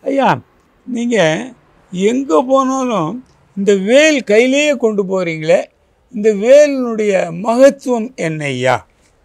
ஐயா நீங்கள் எங்கே போனாலும் இந்த வேல் கையிலேயே கொண்டு போகிறீங்களே இந்த வேலினுடைய மகத்துவம் என்ன ஐயா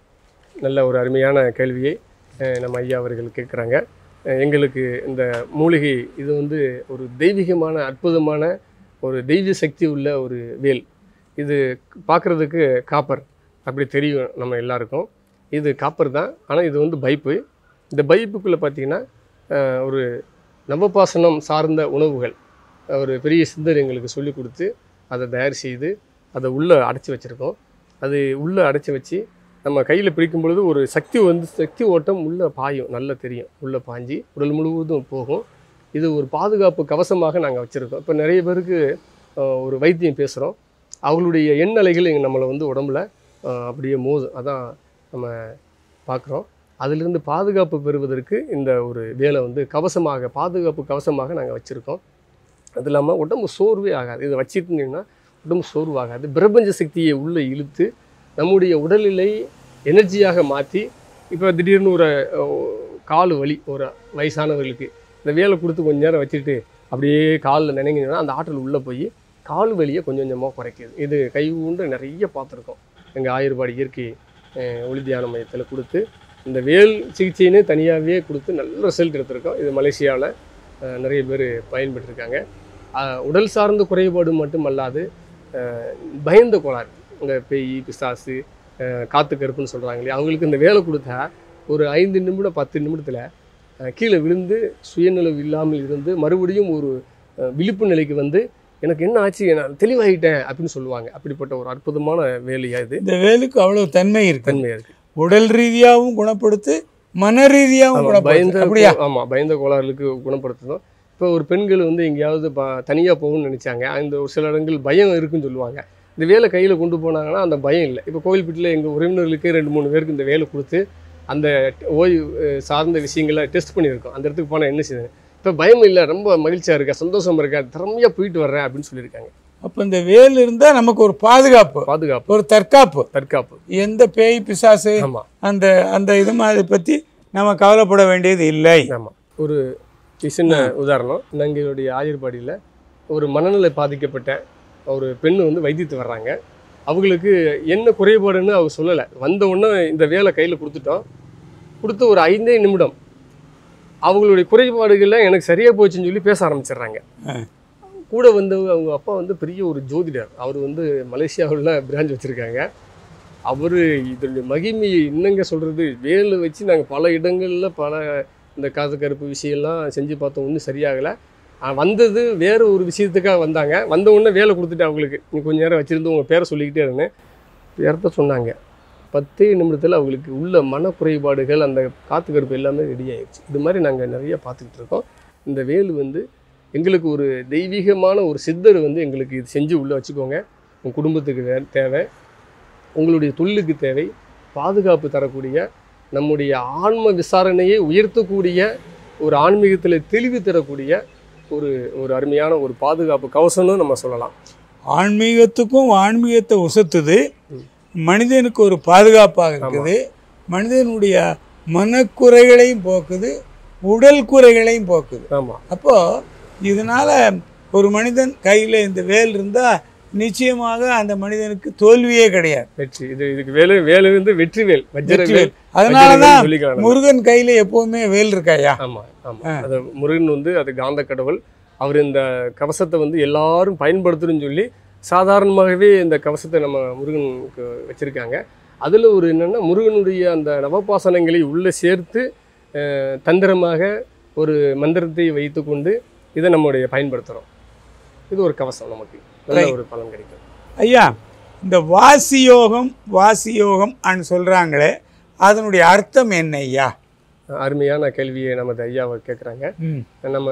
நல்ல ஒரு அருமையான கேள்வியை அஹ், நம்ம ஐயா அவர்கள் கேட்குறாங்க அஹ், எங்களுக்கு இந்த மூலிகை இது வந்து ஒரு தெய்வீகமான அற்புதமான ஒரு தெய்வ சக்தி உள்ள ஒரு வேல் இது பார்க்குறதுக்கு காப்பர் அப்படி தெரியும் நம்ம எல்லாருக்கும் இது காப்பர் தான் ஆனால் இது வந்து பைப்பு இந்த பைப்புக்குள்ளே பார்த்தீங்கன்னா அஹ், ஒரு நவபாசனம் சார்ந்த உணவுகள் ஒரு பெரிய சித்தர் எங்களுக்கு சொல்லி கொடுத்து அதை தயார் செய்து அதை உள்ளே அடைச்சி வச்சுருக்கோம் அது உள்ளே அடைச்சி வச்சு நம்ம கையில் பிடிக்கும் பொழுது ஒரு சக்தி வந்து சக்தி ஓட்டம் உள்ளே பாயும் நல்லா தெரியும் உள்ளே பாஞ்சி உடல் முழுவதும் போகும் இது ஒரு பாதுகாப்பு கவசமாக நாங்கள் வச்சுருக்கோம் இப்போ நிறைய பேருக்கு அஹ், ஒரு வைத்தியம் பேசுகிறோம் அவங்களுடைய எண்ணலைகள் எங்கள் நம்மளை வந்து உடம்புல அஹ், அப்படியே மோதும் அதான் நம்ம பார்க்குறோம் அதிலிருந்து பாதுகாப்பு பெறுவதற்கு இந்த ஒரு வேலை வந்து கவசமாக பாதுகாப்பு கவசமாக நாங்கள் வச்சுருக்கோம் அது இல்லாமல் உடம்பு சோர்வே ஆகாது இதை வச்சுருந்தீங்கன்னா உடம்பு சோர்வாகாது பிரபஞ்ச சக்தியை உள்ளே இழுத்து நம்முடைய உடல்நிலை எனர்ஜியாக மாற்றி இப்போ திடீர்னு ஒரு அஹ், கால் வலி ஒரு வயசானவர்களுக்கு இந்த வேலை கொடுத்து கொஞ்ச நேரம் வச்சுட்டு அப்படியே காலில் நினைங்கன்னா அந்த ஆற்றல் உள்ளே போய் கால் வலியை கொஞ்சம் கொஞ்சமாக குறைக்குது இது கை உண்டு நிறைய பார்த்துருக்கோம் எங்கள் ஆயுர்வாடி இயற்கை அஹ், ஒளி தியான மையத்தில் கொடுத்து இந்த வேல் சிகிச்சைன்னு தனியாகவே கொடுத்து நல்ல ரிசல்ட் எடுத்திருக்கோம் இது மலேசியாவில் நிறைய பேர் பயன்பெற்றிருக்காங்க அஹ், உடல் சார்ந்த குறைபாடு மட்டுமல்லாது அஹ், பயந்த கோளாறு இந்த பேய் பிசாசு அஹ், காத்து கருப்புன்னு சொல்கிறாங்க இல்லையா அவங்களுக்கு இந்த வேலை கொடுத்தா ஒரு ஐந்து நிமிடம் பத்து நிமிடத்தில் கீழே விழுந்து சுயநிலவு இல்லாமல் இருந்து மறுபடியும் ஒரு அஹ், விழிப்பு நிலைக்கு வந்து எனக்கு என்ன ஆச்சு நான் தெளிவாகிட்டேன் அப்படின்னு சொல்லுவாங்க அப்படிப்பட்ட ஒரு அற்புதமான வேலையா இது இந்த வேலுக்கு அவ்வளோ தன்மை இருக்கு தன்மையாக இருக்குது உடல் ரீதியாகவும் குணப்படுத்து மன ரீதியாகவும் ஆமா, குணப்படுத்து பயந்த அப்படியா ஆமா பயந்த கோளாறுகளுக்கு குணப்படுத்துதோம் இப்போ ஒரு பெண்கள் வந்து எங்கேயாவது ப தனியாக போகணும்னு நினைச்சாங்க அந்த ஒரு சில இடங்கள் பயம் இருக்குன்னு சொல்லுவாங்க இந்த வேலை கையில் கொண்டு போனாங்கன்னா அந்த பயம் இல்லை இப்போ கோவில்பட்டியில் எங்கள் உறவினர்களுக்கு ரெண்டு மூணு பேருக்கு இந்த வேலை கொடுத்து அந்த ஓய்வு அஹ், சார்ந்த விஷயங்களை டெஸ்ட் பண்ணியிருக்கோம் அந்த இடத்துக்கு போனால் என்ன செய்யுது இப்போ பயம் இல்லை ரொம்ப மகிழ்ச்சியாக இருக்கா சந்தோஷமா இருக்கா திறமையாக போயிட்டு வர்றேன் அப்படின்னு சொல்லியிருக்காங்க அப்போ இந்த வேல் இருந்தால் நமக்கு ஒரு பாதுகாப்பு பாதுகாப்பு ஒரு தற்காப்பு தற்காப்பு எந்த பேய் பிசாசு ஆமாம் அந்த அந்த இது மாதிரி பற்றி நம்ம கவலைப்பட வேண்டியது இல்லை ஆமாம் ஒரு சின்ன உதாரணம் எங்களுடைய ஆயுர்பாடியில் ஒரு மனநிலை பாதிக்கப்பட்ட ஒரு பெண் வந்து வைத்தியத்து வர்றாங்க அவங்களுக்கு என்ன குறைபாடுன்னு அவங்க சொல்லலை வந்த உடனே இந்த வேலை கையில் கொடுத்துட்டோம் கொடுத்து ஒரு ஐந்தே நிமிடம் அவங்களுடைய குறைபாடுகள்லாம் எனக்கு சரியாக போச்சுன்னு சொல்லி பேச ஆரம்பிச்சிடுறாங்க ஆ. கூட வந்து அவங்க அப்பா வந்து பெரிய ஒரு ஜோதிடர் அவர் வந்து மலேசியாவில் பிரான்ச் வச்சுருக்காங்க அவர் இதனுடைய மகிமையை என்னங்க சொல்கிறது வேலை வச்சு நாங்கள் பல இடங்களில் பல இந்த காது கருப்பு விஷயம்லாம் செஞ்சு பார்த்தோம் ஒன்றும் சரியாகலை வந்தது வேறு ஒரு விஷயத்துக்காக வந்தாங்க வந்த உடனே வேலை கொடுத்துட்டு அவங்களுக்கு நீ கொஞ்ச நேரம் வச்சுருந்து உங்கள் பேரை சொல்லிக்கிட்டே இருந்தேன் பேரத்தை சொன்னாங்க பத்தே நிமிடத்தில் அவங்களுக்கு உள்ள மன குறைபாடுகள் அந்த காத்து கருப்பு எல்லாமே ரெடி ஆயிடுச்சு இது மாதிரி நாங்கள் நிறைய பார்த்துக்கிட்டு இருக்கோம் இந்த வேல் வந்து எங்களுக்கு ஒரு தெய்வீகமான ஒரு சித்தர் வந்து எங்களுக்கு இது செஞ்சு உள்ளே வச்சுக்கோங்க உங்கள் குடும்பத்துக்கு வே தேவை உங்களுடைய தொழிலுக்கு தேவை பாதுகாப்பு தரக்கூடிய நம்முடைய ஆன்ம விசாரணையை உயர்த்தக்கூடிய ஒரு ஆன்மீகத்தில் தெளிவு தரக்கூடிய ஒரு ஒரு அருமையான ஒரு பாதுகாப்பு கவசம்னு நம்ம சொல்லலாம் ஆன்மீகத்துக்கும் ஆன்மீகத்தை உசத்துது மனிதனுக்கு ஒரு பாதுகாப்பாக இருக்குது மனிதனுடைய மனக்குறைகளையும் போக்குது உடல் குறைகளையும் போக்குது ஆமாம் அப்போது இதனால் ஒரு மனிதன் கையில் இந்த வேல் இருந்தால் நிச்சயமாக அந்த மனிதனுக்கு தோல்வியே கிடையாது வெற்றி இது இதுக்கு வேலு வேலு வந்து வெற்றி வேல் வஜ்ர வெற்றி வேல் வேல் அதனால தான் சொல்லிக்கலாம் நம்ம. முருகன் கையில் எப்போவுமே வேல் இருக்காயா ஆமா ஆமா அது முருகன் வந்து அது காந்த கடவுள் அவர் இந்த கவசத்தை வந்து எல்லாரும் பயன்படுத்தணும்னு சொல்லி சாதாரணமாகவே இந்த கவசத்தை நம்ம முருகனுக்கு வச்சிருக்காங்க அதில் ஒரு என்னென்னா முருகனுடைய அந்த நவபாசனங்களை உள்ளே சேர்த்து அஹ், தந்திரமாக ஒரு மந்திரத்தை வைத்துக்கொண்டு இதை நம்முடைய பயன்படுத்துகிறோம் இது ஒரு கவசம் நமக்கு நல்ல Right. ஒரு பலன் கிடைக்கும் ஐயா இந்த வாசி யோகம் வாசி யோகம் அன்னு சொல்கிறாங்களே அதனுடைய அர்த்தம் என்ன ஐயா அருமையான கேள்வியை நமது ஐயாவை கேட்குறாங்க ம் நம்ம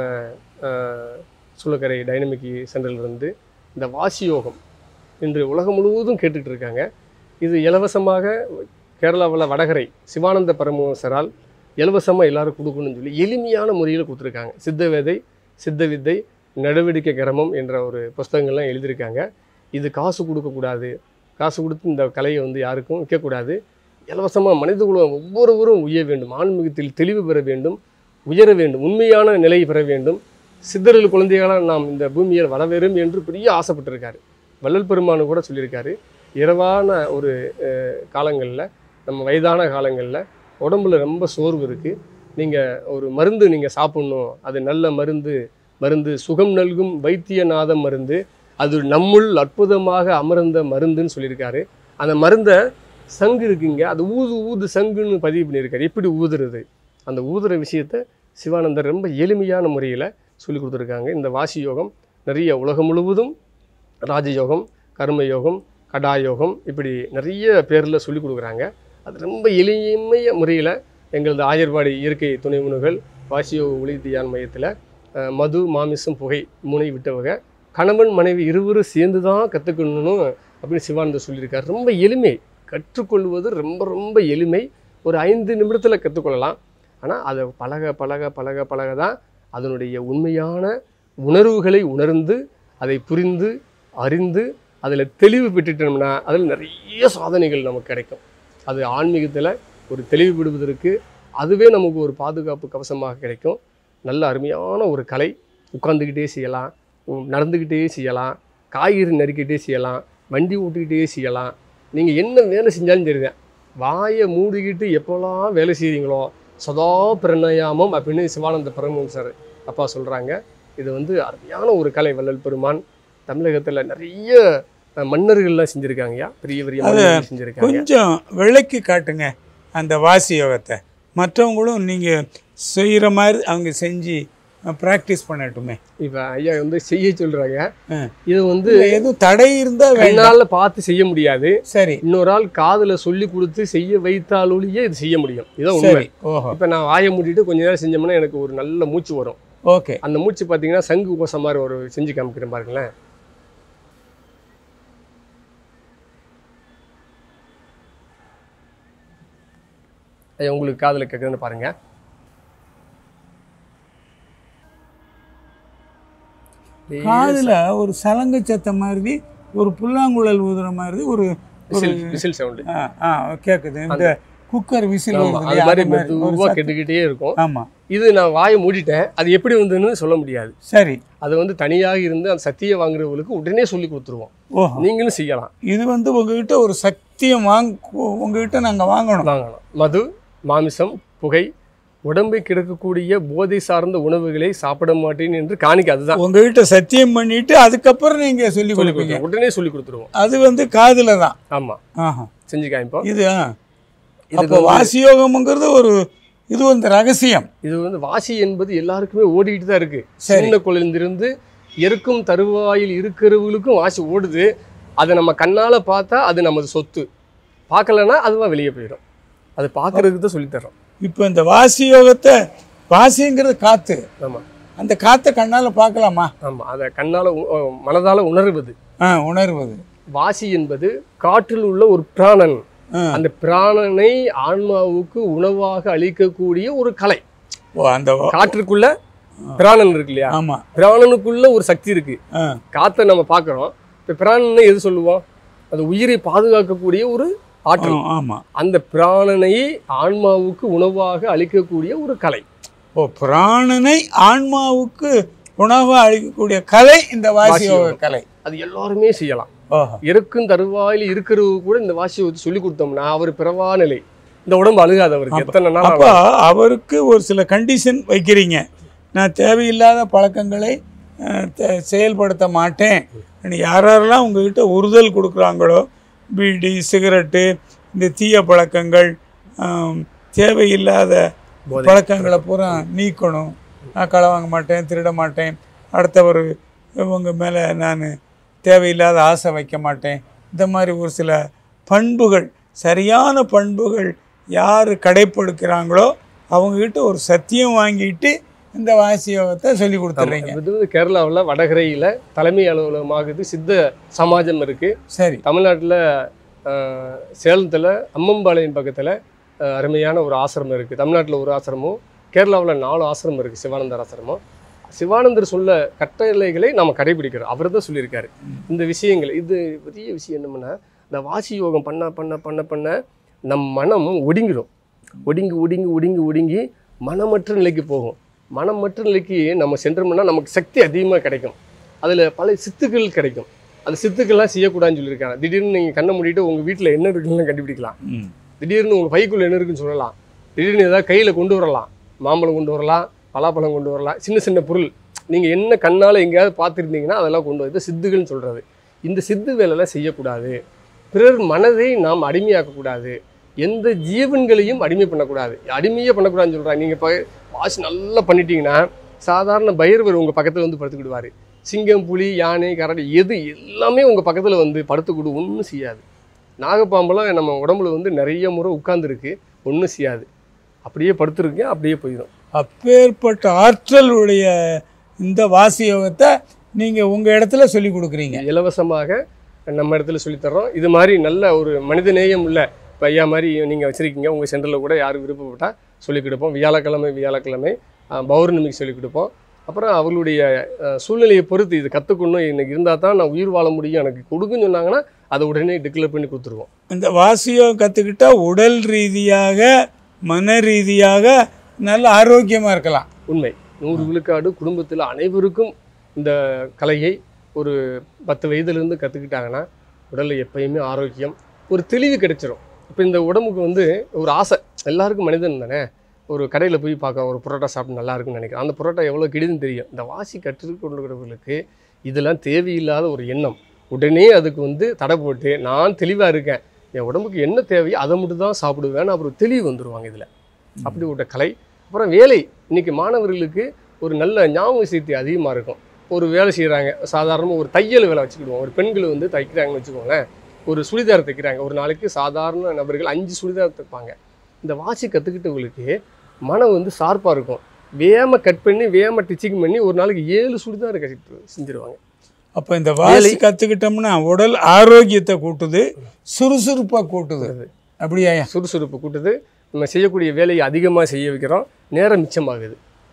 அஹ், சூளக்கரை டைனமிக் சென்டர்லேருந்து இந்த வாசி யோகம் இன்று உலகம் முழுவதும் கேட்டுட்டு இருக்காங்க இது இலவசமாக கேரளாவில் வடகரை சிவானந்த பரமஹம்சரால் இலவசமாக எல்லாரும் கொடுக்கணும்னு சொல்லி எளிமையான முறையில் கொடுத்துருக்காங்க சித்த வேதை சித்த வித்தை நடவடிக்கை கிரமம் என்ற ஒரு புஸ்தகங்கள்லாம் எழுதியிருக்காங்க இது காசு கொடுக்கக்கூடாது காசு கொடுத்து இந்த கலையை வந்து யாருக்கும் விற்கக்கூடாது இலவசமாக மனித குலம் ஒவ்வொருவரும் உய்ய வேண்டும் ஆன்மீகத்தில் தெளிவு பெற வேண்டும் உயர வேண்டும் உண்மையான நிலை பெற வேண்டும் சித்தர்கள் குழந்தைகளாக நாம் இந்த பூமியில் வர வேண்டும் என்று பெரிய ஆசைப்பட்டிருக்காரு வள்ளல் பெருமானு கூட சொல்லியிருக்காரு இரவான ஒரு காலங்களில் நம்ம வயதான காலங்களில் உடம்புல ரொம்ப சோர்வு இருக்குது நீங்கள் ஒரு மருந்து நீங்கள் சாப்பிட்ணும் அது நல்ல மருந்து மருந்து சுகம் நல்கும் வைத்தியநாத மருந்து அது நம்முள் அற்புதமாக அமர்ந்த மருந்துன்னு சொல்லியிருக்காரு அந்த மருந்தை சங்கு இருக்குங்க அது ஊது ஊது சங்குன்னு பதிவு பண்ணியிருக்காரு எப்படி ஊதுறது அந்த ஊதுற விஷயத்த சிவானந்தர் ரொம்ப எளிமையான முறையில் சொல்லி கொடுத்துருக்காங்க இந்த வாசி யோகம் நிறைய உலகம் முழுவதும் ராஜயோகம் கர்மயோகம் கடாயோகம் இப்படி நிறைய பேரில் சொல்லி கொடுக்குறாங்க அது ரொம்ப எளிமைய முறையில் எங்களது ஆயர்வாடி இயற்கை துணை உணவுகள் வாசியோக ஒளி தியான் மையத்தில் அஹ், மது மாமிசம் புகை முனை விட்டவங்க கணவன் மனைவி இருவரும் சேர்ந்து தான் கற்றுக்கணும்னு அப்படின்னு சிவானந்தர் சொல்லியிருக்காரு ரொம்ப எளிமை கற்றுக்கொள்வது ரொம்ப ரொம்ப எளிமை ஒரு ஐந்து நிமிடத்தில் கற்றுக்கொள்ளலாம் ஆனால் அதை பழக பழக பழக பழக தான் அதனுடைய உண்மையான உணர்வுகளை உணர்ந்து அதை புரிந்து அறிந்து அதில் தெளிவு பெற்றுட்டோம்னா அதில் நிறைய சாதனைகள் நமக்கு கிடைக்கும் அது ஆன்மீகத்தில் ஒரு தெளிவு விடுவதற்கு அதுவே நமக்கு ஒரு பாதுகாப்பு கவசமாக கிடைக்கும் நல்ல அருமையான ஒரு கலை உட்காந்துக்கிட்டே செய்யலாம் உம், நடந்துக்கிட்டே செய்யலாம் காய்கறி நறுக்கிட்டே செய்யலாம் வண்டி ஓட்டிக்கிட்டே செய்யலாம் நீங்கள் என்ன வேலை செஞ்சாலும் சரிதான் வாயை மூடிக்கிட்டு எப்போல்லாம் வேலை செய்கிறீங்களோ சதா பிரணயாமம் அப்படின்னு சிவானந்த பரமஹம்சர் அப்பா சொல்கிறாங்க இது வந்து அருமையான ஒரு கலை வள்ளல் பெருமான் தமிழகத்தில் நிறைய அஹ், மன்னர்கள்லாம் செஞ்சுருக்காங்கய்யா பெரிய பெரிய மன்னர்கள் செஞ்சுருக்காங்க கொஞ்சம் விளக்கி காட்டுங்க அந்த வாசி யோகத்தை மற்றவங்களும் நீங்கள் செய்கிற மாதிரி அவங்க செஞ்சு ப்ராக்டிஸ் பண்ணட்டுமே இப்போ ஐயா வந்து செய்ய சொல்கிறாங்க ஆ. இது வந்து இல்லை எதுவும் தடை இருந்தால் வேண்டாம் கண்ணால் பார்த்து செய்ய முடியாது சரி இன்னொரு ஆள் காதில் சொல்லி கொடுத்து செய்ய வைத்தாலொழியே இது செய்ய முடியும் இதுதான் உண்மை சரி ஓஹோ இப்போ நான் வாயை மூடிட்டு கொஞ்ச நேரம் செஞ்சோம்னா எனக்கு ஒரு நல்ல மூச்சு வரும் ஓகே அந்த மூச்சு பார்த்தீங்கன்னா சங்கு உபசம் மாதிரி ஒரு செஞ்சு காமிக்கிறேன் பாருங்களேன் ஐயா உங்களுக்கு காதில் கேட்குதுன்னு பாருங்க காதுல ஒரு சலங்கை சத்தம் மாதிரி ஒரு புல்லாங்குழல் ஊதுற மாதிரி ஒரு ஒரு விசில் விசில் சவுண்டு ஆ ஆ கேட்குது இந்த குக்கர் விசில் ஆமா வருது அது இல்லையா? மாதிரி அது மாதிரி ஒரு மெதுவாக சத்தம். கேட்டுக்கிட்டே இருக்கும் ஆமா இது நான் வாயை மூடிட்டேன் அது எப்படி வந்ததுன்னு சொல்ல முடியாது சரி அது வந்து தனியாக இருந்து அந்த சத்தியை வாங்குறவங்களுக்கு உடனே சொல்லி கொடுத்துருவோம் ஓஹோ நீங்களும் செய்யலாம் இது வந்து உங்ககிட்ட ஒரு சத்தியம் வாங்க உங்ககிட்ட நாங்க வாங்கணும் வாங்கலாம் மது மாமிசம் புகை உடம்பை கிடக்கக்கூடிய போதை சார்ந்த உணவுகளை சாப்பிட மாட்டேன் என்று காணிக்க அதுதான் உங்ககிட்ட சத்தியம் பண்ணிட்டு அதுக்கப்புறம் நீங்க சொல்லி சொல்லி கொடுப்பீங்க கொடுத்துருவோம் உடனே சொல்லி கொடுத்துருவோம் அது வந்து காதுல தான் ஆமா ஆஹா செஞ்சு காமிப்போம் இது ஆ. இதுக்கு அப்போ வாசி யோகம்ங்கிறது ஒரு இது வந்து ரகசியம் இது வந்து வாசி என்பது எல்லாருக்குமே ஓடிக்கிட்டு தான் இருக்கு சரி. சின்ன குழந்தையிலிருந்து எருக்கும் தருவாயில் இருக்கிறவங்களுக்கும் வாசி ஓடுது அதை நம்ம கண்ணால பார்த்தா அது நமது சொத்து பார்க்கலன்னா அதுவா வெளியே போயிடும் அது பார்க்கறதுக்கு தான் சொல்லித் தர்றோம் இப்போ இந்த வாசி யோகத்தை வாசிங்கிறது காத்து ஆமா அந்த காத்தை கண்ணால பார்க்கலாமா ஆமா அதை கண்ணால உ- அஹ் மனதால உணர்வது ஆ உணர்வது வாசி என்பது காற்றில் உள்ள ஒரு பிராணன் ஆ. அந்த பிராணனை ஆன்மாவுக்கு உணவாக அளிக்கக்கூடிய ஒரு கலை ஓ அந்த வா- காற்றுக்குள்ள பிராணன் இருக்கு இல்லையா ஆமா பிராணனுக்குள்ள ஒரு சக்தி இருக்கு ஆ காத்தை நம்ம பார்க்குறோம் இப்போ பிராணனை எது சொல்லுவோம் அது உயிரை பாதுகாக்கக்கூடிய ஒரு ஆற்றல் ஆ, ஆமா அந்த பிராணனை ஆன்மாவுக்கு உணவாக அளிக்கக்கூடிய ஒரு கலை ஓ பிராணனை ஆன்மாவுக்கு உணவாக அளிக்கக்கூடிய கலை இந்த வாசி வாசி யோக யோகம். கலை அது எல்லாருமே செய்யலாம் ஓஹோ இறக்கும் தருவாயில் இருக்கிறவங்க கூட இந்த வாசி யோகத்தை சொல்லி கொடுத்தோம்னா அவர் பிறவா நிலை இந்த உடம்பு அழுகாது அவருக்கு எத்தனை நாள் அப்போ அவருக்கு ஒரு சில கண்டிஷன் வைக்கிறீங்க நான் தேவையில்லாத பழக்கங்களை அஹ், தே- செயல்படுத்த மாட்டேன் யார் யாரெல்லாம் உங்ககிட்ட உறுதல் கொடுக்குறாங்களோ பீடி சிகரெட்டு இந்த தீய பழக்கங்கள் ஆம், தேவையில்லாத போதை. பழக்கங்களை பூரா நீக்கணும் நான் களை வாங்க மாட்டேன் திருட மாட்டேன் அடுத்தவர் இவங்க மேலே நான் தேவையில்லாத ஆசை வைக்க மாட்டேன் இந்த மாதிரி ஒரு சில பண்புகள் சரியான பண்புகள் யார் கடைப்பிடிக்கிறாங்களோ அவங்ககிட்ட ஒரு சத்தியம் வாங்கிட்டு இந்த வாசி யோகத்தை சொல்லி கொடுத்துட்றீங்க இது வந்து கேரளாவில் வடகரையில் தலைமை அலுவலகமாகுது சித்த சமாஜம் இருக்கு சரி தமிழ்நாட்டில் சேலத்தில் அம்மம்பாளையம் பக்கத்தில் அருமையான ஒரு ஆசிரமம் இருக்குது தமிழ்நாட்டில் ஒரு ஆசிரமம் கேரளாவில் நாலு ஆசிரமம் இருக்குது சிவானந்தர் ஆசிரமம் சிவானந்தர் சொல்ல கட்டளைகளை நம்ம கடைபிடிக்கிறோம் அவர் தான் சொல்லியிருக்காரு இந்த விஷயங்கள் இது பெரிய விஷயம் என்னமுன்னா இந்த வாசி யோகம் பண்ண பண்ண பண்ண பண்ண நம் மனம் ஒடுங்கிடும் ஒடுங்கி ஒடுங்கி ஒடுங்கி ஒடுங்கி மனமற்ற நிலைக்கு போகும் மனமற்ற நிலைக்கு நம்ம சென்றோம்னா நமக்கு சக்தி அதிகமாக கிடைக்கும் அதில் பல சித்துக்கள் கிடைக்கும் அந்த சித்துக்கள்லாம் செய்யக்கூடாதுன்னு சொல்லியிருக்காங்க திடீர்னு நீங்கள் கண்ணை மூடிட்டு உங்கள் வீட்டில் என்ன இருக்குன்னு கண்டுபிடிக்கலாம் ம் திடீர்னு உங்கள் பைக்குள்ள என்ன இருக்குன்னு சொல்லலாம் திடீர்னு ஏதாவது கையில் கொண்டு வரலாம் மாம்பழம் கொண்டு வரலாம் பலாப்பழம் கொண்டு வரலாம் சின்ன சின்ன பொருள் நீங்கள் என்ன கண்ணால் எங்கேயாவது பார்த்துருந்தீங்கன்னா அதெல்லாம் கொண்டு வந்து சித்துகள்னு சொல்கிறது இந்த சித்து வேலைலாம் செய்யக்கூடாது பிறர் மனதை நாம் அடிமையாக்கக்கூடாது எந்த ஜீவன்களையும் அடிமை பண்ணக்கூடாது அடிமையே பண்ணக்கூடாதுன்னு சொல்கிறாங்க நீங்கள் இப்போ வாசி நல்லா பண்ணிட்டீங்கன்னா சாதாரண பைரவர் உங்கள் பக்கத்தில் வந்து படுத்துக்கிடுவார் சிங்கம் புலி யானை கரடி எது எல்லாமே உங்கள் பக்கத்தில் வந்து படுத்துக்கிடு ஒன்றும் செய்யாது நாகப்பாம்பெல்லாம் நம்ம உடம்புல வந்து நிறைய முறை உட்கார்ந்துருக்கு ஒன்றும் செய்யாது அப்படியே படுத்துருக்கு அப்படியே போயிடும் அப்பேற்பட்ட ஆற்றல் உடைய இந்த வாசி யோகத்தை நீங்கள் உங்கள் இடத்துல சொல்லி கொடுக்குறீங்க இலவசமாக நம்ம இடத்துல சொல்லித்தர்றோம் இது மாதிரி நல்ல ஒரு மனித நேயம் உள்ள இப்போ ஐயா மாதிரி நீங்கள் வச்சுருக்கீங்க உங்கள் சென்டரில் கூட யார் விருப்பப்பட்டால் சொல்லிக் கொடுப்போம் வியாழக்கிழமை வியாழக்கிழமை அஹ், பௌர்ணமிக்கு சொல்லிக் கொடுப்போம் அப்புறம் அவர்களுடைய அஹ், சூழ்நிலையை பொறுத்து இது கற்றுக்கணும் எனக்கு இருந்தால் தான் நான் உயிர் வாழ முடியும் எனக்கு கொடுக்குன்னு சொன்னாங்கன்னா அதை உடனே டிக்ளேர் பண்ணி கொடுத்துருவோம் இந்த வாசியோகம் கற்றுக்கிட்டா உடல் ரீதியாக மன ரீதியாக நல்ல ஆரோக்கியமாக இருக்கலாம் உண்மை நூறு விழுக்காடு குடும்பத்தில் அனைவருக்கும் இந்த கலையை ஒரு பத்து வயதுலேருந்து கற்றுக்கிட்டாங்கன்னா உடலில் எப்பயுமே ஆரோக்கியம் ஒரு தெளிவு கிடைச்சிரும் இப்போ இந்த உடம்புக்கு வந்து ஒரு ஆசை எல்லாருக்கும் மனிதன் தானே ஒரு கடையில் போய் பார்க்க ஒரு புரோட்டா சாப்பிட்டு நல்லா இருக்கும்னு நினைக்கிறேன் அந்த புரோட்டா எவ்வளோ கெடுதுன்னு தெரியும் இந்த வாசி கற்றுக்கொண்டுகிறவர்களுக்கு இதெல்லாம் தேவையில்லாத ஒரு எண்ணம் உடனே அதுக்கு வந்து தடை போட்டு நான் தெளிவாக இருக்கேன் என் உடம்புக்கு என்ன தேவையோ அதை மட்டும் தான் சாப்பிடுவேன் அப்புறம் தெளிவு வந்துருவாங்க இதில் அப்படி ஒரு கலை அப்புறம் வேலை இன்னைக்கு மாணவர்களுக்கு ஒரு நல்ல ஞாபக சக்தி அதிகமாக இருக்கும் ஒரு வேலை செய்கிறாங்க சாதாரணமாக ஒரு தையல் வேலை வச்சுக்கிடுவோம் ஒரு பெண்கள் வந்து தைக்கிறாங்கன்னு வச்சுக்கோங்களேன் ஒரு சுடிதார் தைக்கிறாங்க ஒரு நாளைக்கு சாதாரண நபர்கள் அஞ்சு சுடிதார் தைப்பாங்க இந்த வாசி கற்றுக்கிட்டவங்களுக்கு மனம் வந்து ஷார்ப்பாக இருக்கும் வேம கட் பண்ணி வேம டிச்சிங் பண்ணி ஒரு நாளைக்கு ஏழு சுடிதார் கட்டிட்டு செஞ்சுருவாங்க அப்போ இந்த வாசி கற்றுக்கிட்டோம்னா உடல் ஆரோக்கியத்தை கூட்டுது சுறுசுறுப்பாக கூட்டுது அப்படியா சுறுசுறுப்பு கூட்டுது நம்ம செய்யக்கூடிய வேலையை அதிகமாக செய்ய வைக்கிறோம் நேரம் மிச்சமாகுது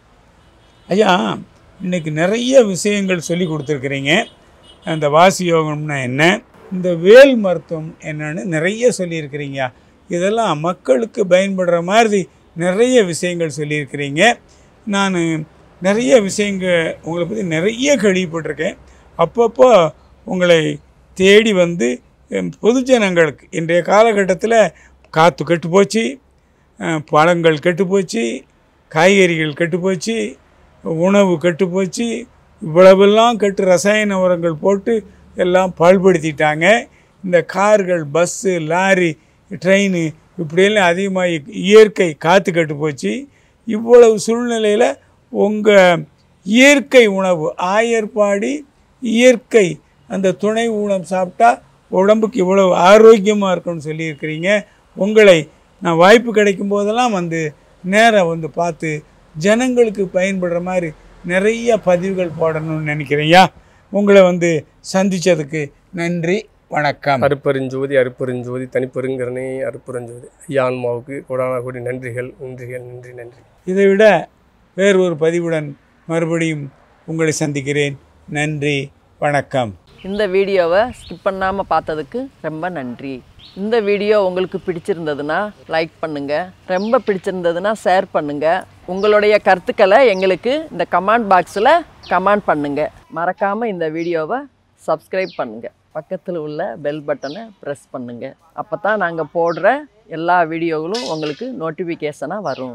ஐயா இன்னைக்கு நிறைய விஷயங்கள் சொல்லி கொடுத்துருக்குறீங்க அந்த வாசி யோகம்னா என்ன இந்த வேல் மருத்துவம் என்னன்னு நிறைய சொல்லியிருக்கிறீங்க இதெல்லாம் மக்களுக்கு பயன்படுற மாதிரி நிறைய விஷயங்கள் சொல்லியிருக்கிறீங்க நான் நிறைய விஷயங்கள் உங்களை பற்றி நிறைய கேள்விப்பட்டிருக்கேன் அப்பப்போ உங்களை தேடி வந்து எம், பொதுஜனங்களுக்கு இன்றைய காலகட்டத்தில் காற்று கெட்டு போச்சு அஹ், பழங்கள் கெட்டு போச்சு காய்கறிகள் கெட்டு போச்சு உணவு கெட்டு போச்சு இவ்வளவெல்லாம் கெட்டு ரசாயன உரங்கள் போட்டு எல்லாம் பாழ்படுத்திட்டாங்க இந்த கார்கள் பஸ்ஸு லாரி ட்ரெயின் இப்படியெல்லாம் அதிகமாக இயற்கை காற்று கெட்டு போச்சு இவ்வளவு சூழ்நிலையில் உங்கள் இயற்கை உணவு ஆயர்பாடி இயற்கை அந்த துணை ஊனம் சாப்பிட்டா உடம்புக்கு இவ்வளவு ஆரோக்கியமாக இருக்கும்னு சொல்லியிருக்கிறீங்க உங்களை நான் வாய்ப்பு கிடைக்கும் போதெல்லாம் வந்து நேராக வந்து பார்த்து ஜனங்களுக்கு பயன்படுற மாதிரி நிறைய பதிவுகள் போடணும்னு நினைக்கிறேன்யா உங்களை வந்து சந்தித்ததுக்கு நன்றி வணக்கம் அருப்பெருஞ்சோதி அருப்பெருஞ்சோதி தனிப்பெருங்கரணே அருப்பெருஞ்சோதி ஐயான்மாவுக்கு கோடான கோடி நன்றிகள் நன்றிகள் நன்றி நன்றி இதை விட வேறு ஒரு பதிவுடன் மறுபடியும் உங்களை சந்திக்கிறேன் நன்றி வணக்கம் இந்த வீடியோவை ஸ்கிப் பண்ணாமல் பார்த்ததுக்கு ரொம்ப நன்றி இந்த வீடியோ உங்களுக்கு பிடிச்சிருந்ததுன்னா லைக் பண்ணுங்கள் ரொம்ப பிடிச்சிருந்ததுன்னா ஷேர் பண்ணுங்கள் உங்களுடைய கருத்துக்களை எங்களுக்கு இந்த கமெண்ட் பாக்ஸில் கமெண்ட் பண்ணுங்கள் மறக்காமல் இந்த வீடியோவை சப்ஸ்கிரைப் பண்ணுங்கள் பக்கத்தில் உள்ள பெல் பட்டனை ப்ரெஸ் பண்ணுங்கள் அப்போ தான் நாங்கள் போடுற எல்லா வீடியோகளும் உங்களுக்கு நோட்டிஃபிகேஷனாக வரும்